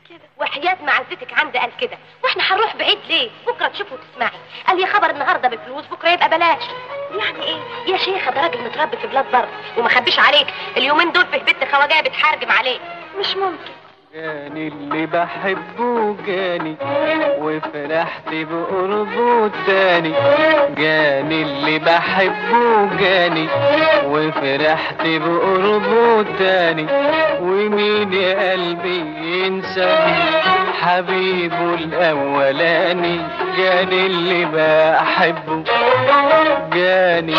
كده وحياة معزتك عندي قال كده واحنا هنروح بعيد ليه بكره تشوفي وتسمعي قال يا خبر النهارده بفلوس بكره يبقى بلاش يعني ايه يا شيخه ده راجل متربي في بلاد بره وما خبيش عليك اليومين دول في بنت خواجه بتحرجم عليه مش ممكن جاني اللي بحبه جاني وفرحت بقربه تاني جاني اللي بحبه جاني وفرحت بقربه تاني ومين يا قلبي ينسى حبيبه الاولاني جاني اللي بحبه جاني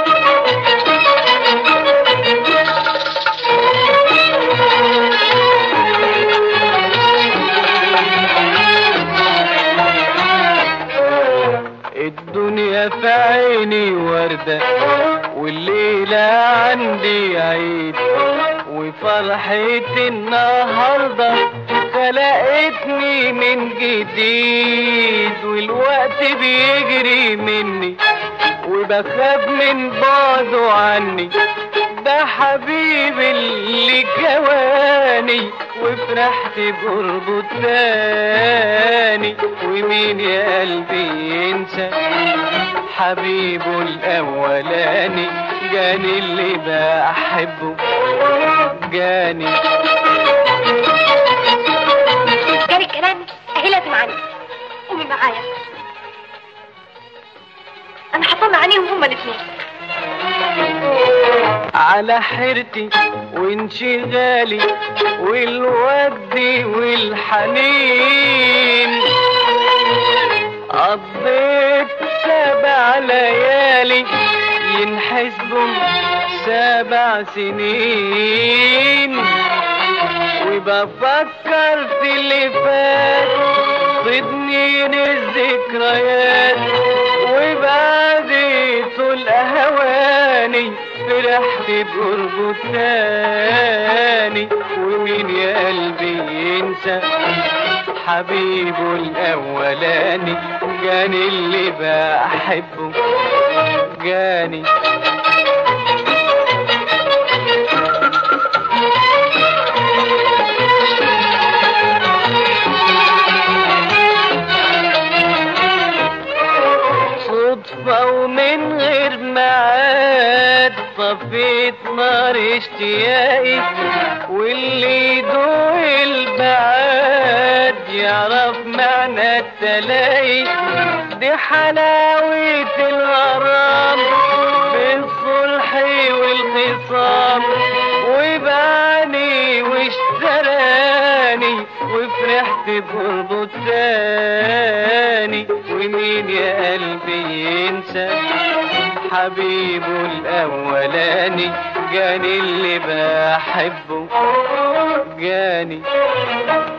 الدنيا في عيني وردة والليلة عندي عيد وفرحة النهاردة خلقتني من جديد والوقت بيجري مني وبخاف من بعده عني ده حبيبي اللي جواني وفرحت بقربه تاني ومين يا قلبي ينسى حبيبه الاولاني جاني اللي بحبه جاني جاري كلامي اهي لازم عني قومي معايا انا هطلع عينيهم هما الاثنين على حيرتي وانشغالي والود والحنين قضيت سبع ليالي ينحسبوا سبع سنين وبفكر في اللي فات صدنين الذكريات وبعد طول هواني فرحت بقربه تاني ومين يا قلبي ينسى حبيبه الاولاني جاني اللي بحبه جاني صدفة ومن غير ميعاد طفيت نار اشتياقي واللي يدوق البعاد يعرف معنى التلاقي دي حلاوة الغرام بالصلح والخصام وباني واشتراني وفرحت بقربه تاني ومين يا قلبي ينسى حبيبه الاولاني جاني اللي بحبه جاني